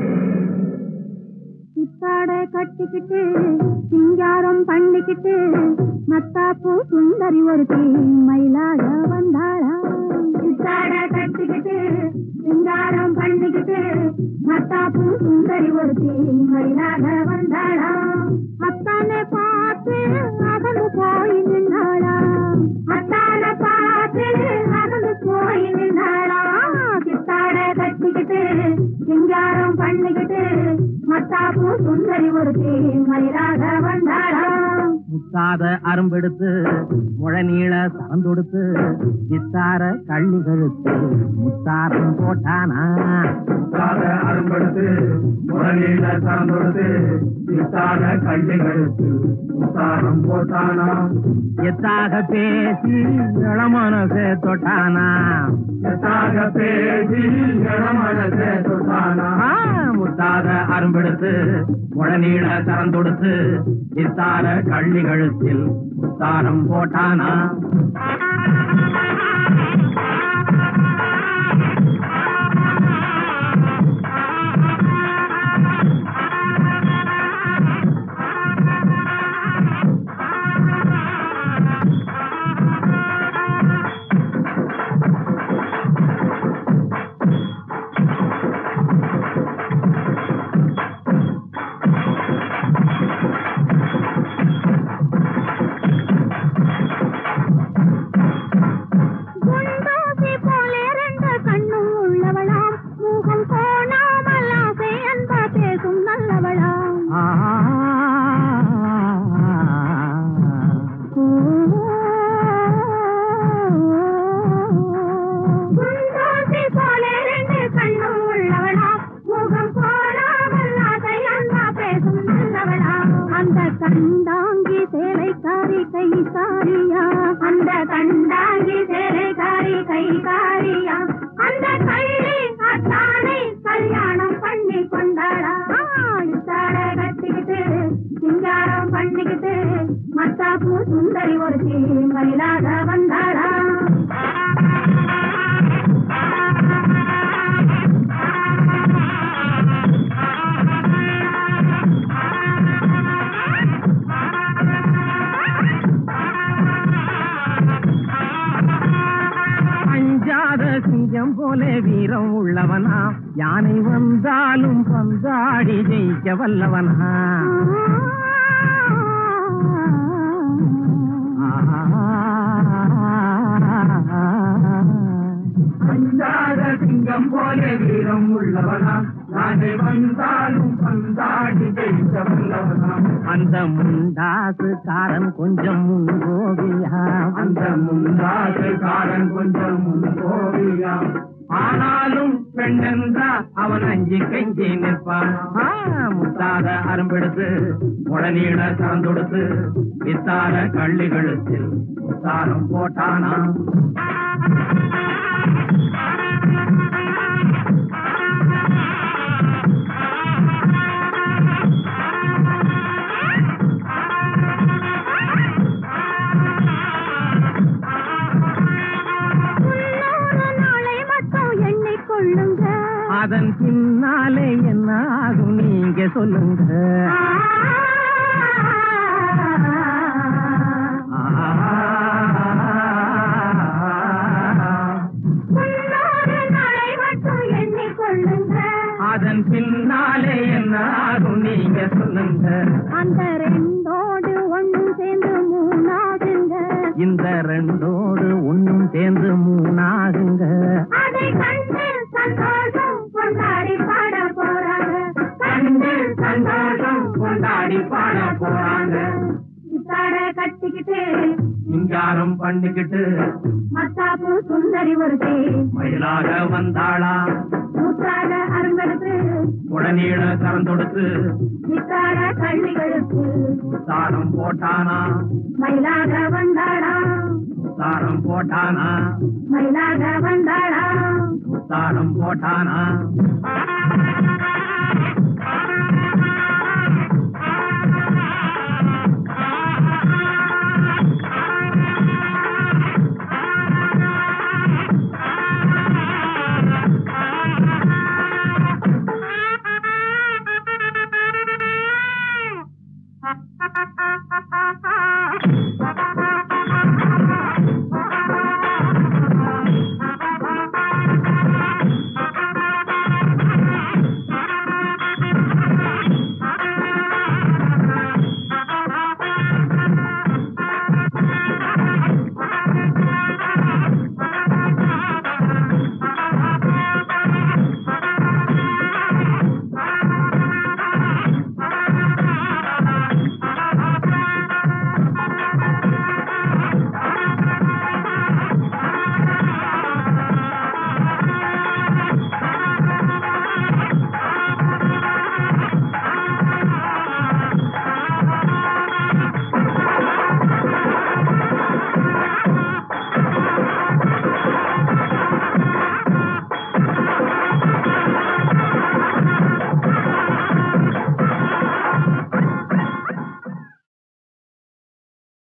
சித்தாடை கட்டிக்கிட்டு சிங்காரம் பண்ணிக்கிட்டு மத்தாப்பூ சுந்தரி ஒருத்தி மயிலாக வந்தாளா சித்தாடை கட்டிக்கிட்டு சிங்காரம் பண்ணிக்கிட்டு மத்தாப்பூ சுந்தரி ஒருத்தி மயிலாக வந்தாளா அத்தானை பார்த்து அகந்து போய் நின்னாளா அத்தானை பார்த்து அகந்து போய் நின்னாளா சித்தாடை கட்டிக்கிட்டு சிங்காரம் பண்ணிக்கிட்டு மத்தாப்பூ சுந்தரி ஒருத்தி மயிலாக வந்தாளா முத்தாத அரும்பெடுத்து முழநீள சரந்தொடுத்து சித்தார கள்ளி கழுத்து முத்தாரம் போட்டானா முத்தாத அரும்படுத்து முரளியில சார்ந்தொடுத்து சித்தாத கள்ளி கழுத்து முத்தாரம் போட்டானா எத்தாக பேசி இளமனசை தொட்டானா எத்தாக பேசி இளமனசே தொட்டானா ஆ, முத்தாத அரும்பெடுத்து முழநீள சரந்தொடுத்து சித்தார கள்ளி கழுத்தில் முத்தாரம் போட்டானா குண்டூசி போலே ரெண்டு கண்ணும் உள்ளவளாம் முகம் கோணாமல் ஆசை அன்ப பேசும் நல்லவளாம் ஆ, குண்டூசி போலே ரெண்டு கண்ணும் உள்ளவளாம் முகம் கோணாமல் ஆசை அன்ப பேசும் நல்லவளாம் அந்த கண்டாங்கி சேலைக்காரி கைக்காரியா அந்த கண்டாங்கி சேலைக்காரி கைக்காரியா அந்த கள்ளி அத்தானை கல்யாணம் பண்ணி கொண்டாளா இத்தாட கட்டிக்கிட்டு சிங்காரம் பண்ணிக்கிட்டு மத்தாப்பூ சுந்தரி ஒருத்தி மயிலாக வந்தாளா அஞ்சாத சிங்கம் போல வீரம் உள்ளவனா யானை வந்தாலும் பந்தாடி ஜெயிக்க வல்லவனா அஞ்சாத சிங்கம் போல வீரம் உள்ளவனா நானே வந்தாலும் பந்தாடி ஜெயிக்க வல்லவனா அந்த முண்டாசு காரன் கொஞ்சம் முன்கோவியா அந்த முந்தாசு காரன் கொஞ்சம் முன்கோவியா ஆனாலும் பெண்ணென்றா அவன் அஞ்சு கஞ்சி நிற்பான் ஆ, முத்தாத அரும்பெடுத்து முழநீள சார்ந்தொடுத்து வித்தார கள்ளி கழுத்தில் முத்தாரம் போட்டானா முன்னூறு நாளை மட்டும் எண்ணிக்கொள்ளுங்க அதன் பின்னாலே என்ன ஆகும் நீங்க சொல்லுங்க முன்னூறு நாளை மட்டும் எண்ணிக்கொள்ளுங்க அதன் பின்னாலே என்ன ஆகும் நீங்க சொல்லுங்க அந்த ரெண்டோடு ஒண்ணும் சேர்ந்து மூணாகுங்க இந்த ரெண்டோடு ஒண்ணும் சேர்ந்து மூணாகுங்க அதை கண்டு சந்தோஷம் கொண்டாடி பாட போறாங்க கண்டு சந்தோஷம் கொண்டாடி பாட போறாங்க சித்தாட கட்டிக்கிட்டு சிங்காரம் பண்ணிக்கிட்டு மத்தாப்பு சுந்தரி ஒருத்தி மயிலாக வந்தாளா முத்தாட அருங்கடுத்து உடனீட கறந்தொடுத்து சித்தாட கள்ளிகளுக்கு முத்தாரம் போட்டானா மயிலாக வந்தாளா முத்தாரம் போட்டானா மயிலாக வந்தாளா முத்தாரம் போட்டானா